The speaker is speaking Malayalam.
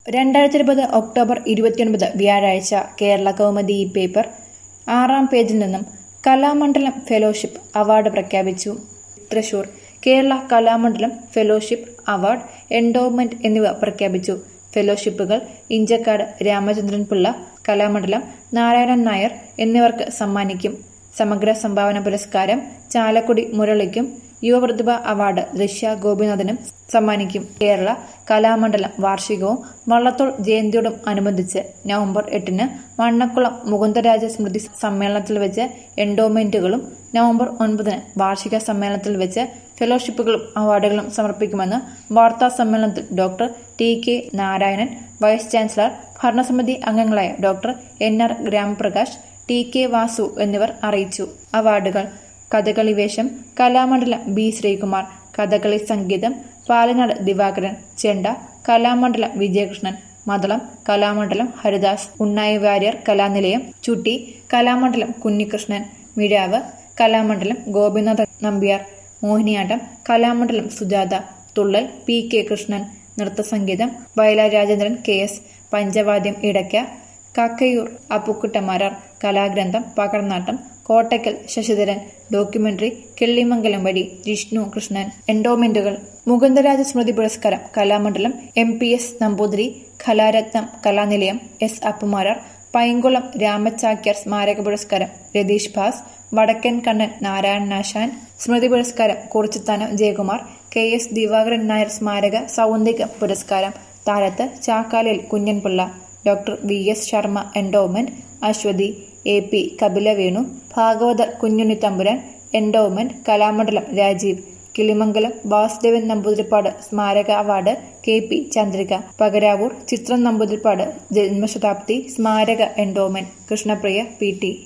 രണ്ടായിരത്തി ഇരുപത് ഒക്ടോബർ ഇരുപത്തിയൊൻപത് വ്യാഴാഴ്ച കേരള കൗമുദി ഈ പേപ്പർ ആറാം പേജിൽ നിന്നും കലാമണ്ഡലം ഫെലോഷിപ്പ് അവാർഡ് പ്രഖ്യാപിച്ചു Thrissur Kerala Kalamandalam fellowship award endowment എന്നിവ പ്രഖ്യാപിച്ചു ഫെലോഷിപ്പുകൾ ഇഞ്ചക്കാട് രാമചന്ദ്രൻ പിള്ള കലാമണ്ഡലം നാരായണൻ നായർ എന്നിവർക്ക് സമ്മാനിക്കും സമഗ്ര സംഭാവന പുരസ്കാരം ചാലക്കുടി മുരളിക്കും യുവപ്രതിഭ അവാർഡ് ദൃശ്യ ഗോപിനാഥനും സമ്മാനിക്കും കേരള കലാമണ്ഡലം വാർഷികവും വള്ളത്തോൾ ജയന്തിയോടും അനുബന്ധിച്ച് നവംബർ എട്ടിന് വണ്ണക്കുളം മുകുന്ദരാജ സ്മൃതി സമ്മേളനത്തിൽ വെച്ച് എൻഡോമെന്റുകളും നവംബർ ഒൻപതിന് വാർഷിക സമ്മേളനത്തിൽ വെച്ച് ഫെലോഷിപ്പുകളും അവാർഡുകളും സമർപ്പിക്കുമെന്ന് വാർത്താ സമ്മേളനത്തിൽ doctor T K Narayanan vice chancellor ഭരണസമിതി അംഗങ്ങളായ doctor N R Gramaprakash T K Vasu എന്നിവർ അറിയിച്ചു അവാർഡുകൾ കഥകളി വേഷം കലാമണ്ഡലം ബി ശ്രീകുമാർ കഥകളി സംഗീതം പാലനാട് ദിവാകരൻ ചെണ്ട കലാമണ്ഡലം വിജയകൃഷ്ണൻ മദളം കലാമണ്ഡലം ഹരിദാസ് ഉണ്ണായി വാര്യർ കലാനിലയം ചുട്ടി കലാമണ്ഡലം കുഞ്ഞികൃഷ്ണൻ മിഴാവ് കലാമണ്ഡലം ഗോപിനാഥ നമ്പ്യാർ മോഹിനിയാട്ടം കലാമണ്ഡലം സുജാത തുള്ളൽ പി കെ കൃഷ്ണൻ നൃത്തസംഗീതം വയല രാജേന്ദ്രൻ കെ എസ് പഞ്ചവാദ്യം ഇടയ്ക്ക കക്കയൂർ അപ്പുക്കുട്ടമാരാർ കലാഗ്രന്ഥം പകർനാട്ടം കോട്ടയ്ക്കൽ ശശിധരൻ ഡോക്യുമെന്ററി കിള്ളിമംഗലം വഴി ജിഷ്ണു കൃഷ്ണൻ എൻഡോമെന്റുകൾ മുകുന്ദരാജ സ്മൃതി പുരസ്കാരം Kalamandalam M P S Namboothiri കലാരത്നം കലാനിലയം എസ് അപ്പുമാരാർ പൈങ്കുളം രാമചാക്യാർ സ്മാരക പുരസ്കാരം രതീഷ് ഭാസ് വടക്കൻ കണ്ണൻ നാരായണ നാശാൻ സ്മൃതി പുരസ്കാരം കുറിച്ചിത്താനം ജയകുമാർ കെ എസ് ദിവാകരൻ നായർ സ്മാരക സൗന്ദര്യ പുരസ്കാരം താരത്ത് ചാക്കാലയിൽ Kunjanpillai doctor V S Sharma endowment Aswathi A P Kapilavenu Bhagavathar Kunjunni Thampuran endowment Kalamandalam Rajeev Kilimangalam Vasudevan Namboothiripad സ്മാരക award K P Chandrika Pakaravoor ചിത്രം നമ്പൂതിരിപ്പാട് ജന്മശതാബ്ദി സ്മാരക എൻഡോവ്മെന്റ് കൃഷ്ണപ്രിയ പി ടി